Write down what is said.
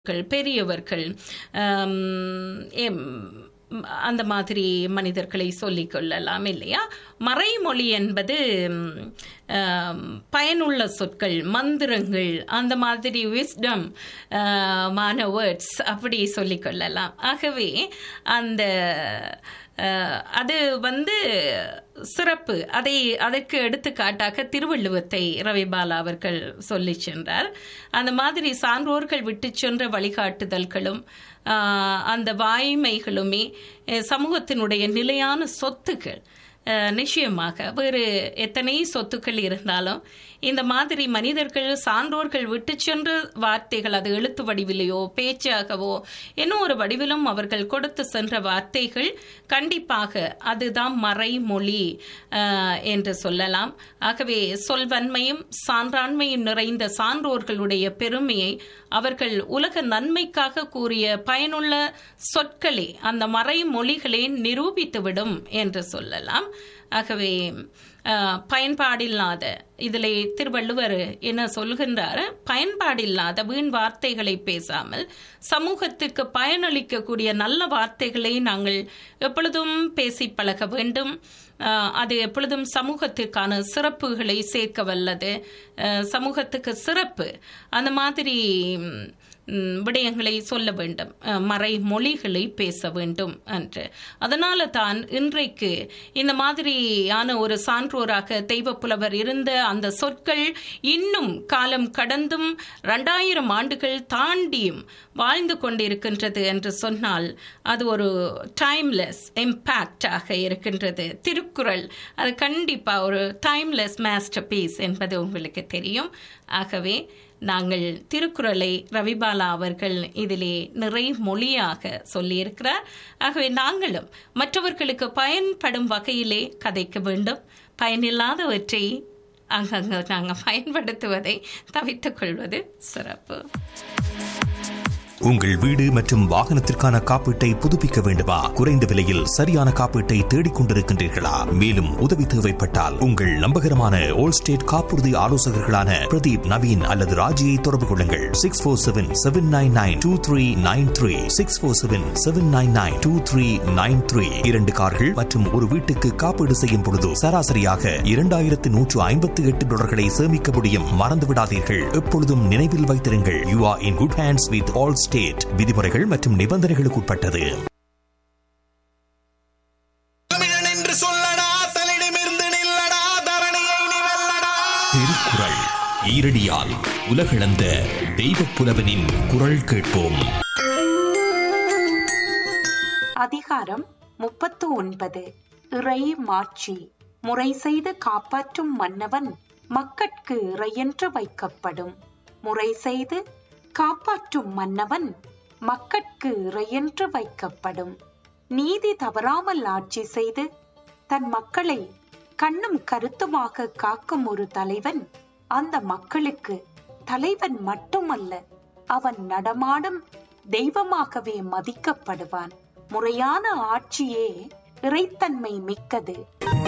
பெரியவர்கள் ஆம், எம், அந்த மாதிரி மனிதர்களை சொல்லிக் கொள்ளலாம் இல்லையா மறைமொழி என்பது ம், ஆம், பயனுள்ள சொற்கள் மந்திரங்கள் அந்த மாதிரி விஸ்டம் மான வேர்ட்ஸ் அப்படி சொல்லிக் கொள்ளலாம் ஆகவே அந்த அஹ், அது வந்து சிறப்பு அதை அதற்கு எடுத்துக்காட்டாக திருவள்ளுவத்தை ரவிபாலா அவர்கள் சொல்லி சென்றார் அந்த மாதிரி சான்றோர்கள் விட்டு சென்ற வழிகாட்டுதல்களும் ஆஹ், அந்த வாய்மைகளுமே அஹ், சமூகத்தினுடைய நிலையான சொத்துக்கள் அஹ், நிச்சயமாக வேறு எத்தனை சொத்துக்கள் இருந்தாலும் இந்த மாதிரி மனிதர்கள் சான்றோர்கள் விட்டு சென்ற வார்த்தைகள் அது எழுத்து வடிவிலேயோ பேச்சாகவோ இன்னும் ஒரு வடிவிலும் அவர்கள் கொடுத்து சென்ற வார்த்தைகள் கண்டிப்பாக அதுதான் மறைமொழி அஹ், என்று சொல்லலாம் ஆகவே சொல்வன்மையும் சான்றாண்மையும் நிறைந்த சான்றோர்களுடைய பெருமையை அவர்கள் உலக நன்மைக்காக கூறிய பயனுள்ள சொற்களே அந்த மறைமொழிகளே நிரூபித்துவிடும் என்று சொல்லலாம் ஆகவே அஹ், பயன்பாடில்லாத இதிலே திருவள்ளுவர் என்ன சொல்கின்றார் பயன்பாடில்லாத வீண் வார்த்தைகளை பேசாமல் சமூகத்துக்கு பயனளிக்கக்கூடிய நல்ல வார்த்தைகளை நாங்கள் எப்பொழுதும் பேசி பழக வேண்டும் அஹ், அது எப்பொழுதும் சமூகத்திற்கான சிறப்புகளை சேர்க்க வல்லது அஹ், சமூகத்துக்கு சிறப்பு அந்த மாதிரி ம், ம், விடயங்களை சொல்ல வேண்டும் அஹ், மறைமொழிகளை பேச வேண்டும் என்று அதனால தான் இன்றைக்கு இந்த மாதிரியான ஒரு சான்றோராக தெய்வப்புலவர் இருந்த அந்த சொற்கள் இன்னும் காலம் கடந்தும் ரெண்டாயிரம் ஆண்டுகள் தாண்டியும் வாழ்ந்து கொண்டிருக்கின்றது என்று சொன்னால் அது ஒரு டைம்லெஸ் இம்பேக்டாக இருக்கின்றது திருக்குறள் அது கண்டிப்பா ஒரு டைம்லெஸ் மாஸ்டர் பீஸ் என்பது உங்களுக்கு தெரியும் ஆகவே நாங்கள் திருக்குறளை ரவிபாலா அவர்கள் இதிலே நிறை மொழியாக சொல்லியிருக்கிறார் ஆகவே நாங்களும் மற்றவர்களுக்கு பயன்படும் வகையிலே கதைக்க வேண்டும் பயனில்லாதவற்றை அங்கங்க நாங்கள் பயன்படுத்துவதை தவித்துக் கொள்வது சிறப்பு உங்கள் வீடு மற்றும் வாகனத்திற்கான காப்பீட்டை புதுப்பிக்க வேண்டுமா குறைந்த விலையில் சரியான காப்பீட்டை தேடிக் கொண்டிருக்கின்றீர்களா மேலும் உதவி தேவைப்பட்டால் உங்கள் நம்பகரமான ஓல் ஸ்டேட் காப்புறுதி ஆலோசகர்களான பிரதீப் நவீன் அல்லது ராஜியை தொடர்பு கொள்ளுங்கள் six four seven seven nine nine two three nine three six four seven seven nine nine two three nine three இரண்டு கார்கள் மற்றும் ஒரு வீட்டுக்கு காப்பீடு செய்யும் பொழுது சராசரியாக இரண்டாயிரத்து நூற்று ஐம்பத்தி எட்டு டாலர்களை சேமிக்க முடியும் மறந்து விடாதீர்கள் எப்பொழுதும் நினைவில் வைத்திருங்கள் you are in good hands with Allstate விதிமுறைகள் மற்றும் நிபந்தனைகளுக்கு உட்பட்டது தமிழன் என்று சொல்லடா தலிடமிருந்து நில்லடா தரணியை நீ வெல்லடா திருக்குறள் ஈரடியால் உலகளந்த தெய்வப் புலவனின் குரல் கேட்போம் அதிகாரம் முப்பத்து ஒன்பது இறை மாட்சி முறை செய்து காப்பாற்றும் மன்னவன் மக்கட்கு இறையென்று வைக்கப்படும் முறை செய்து காப்பாற்றும் மன்னவன் மக்கட்கு இறையென்று வைக்கப்படும் நீதி தவறாமல் ஆட்சி செய்து தன் மக்களை கண்ணும் கருத்துமாக காக்கும் ஒரு தலைவன் அந்த மக்களுக்கு தலைவன் மட்டுமல்ல அவன் நடமாடும் தெய்வமாகவே மதிக்கப்படுவான் முறையான ஆட்சியே இறைத்தன்மை மிக்கது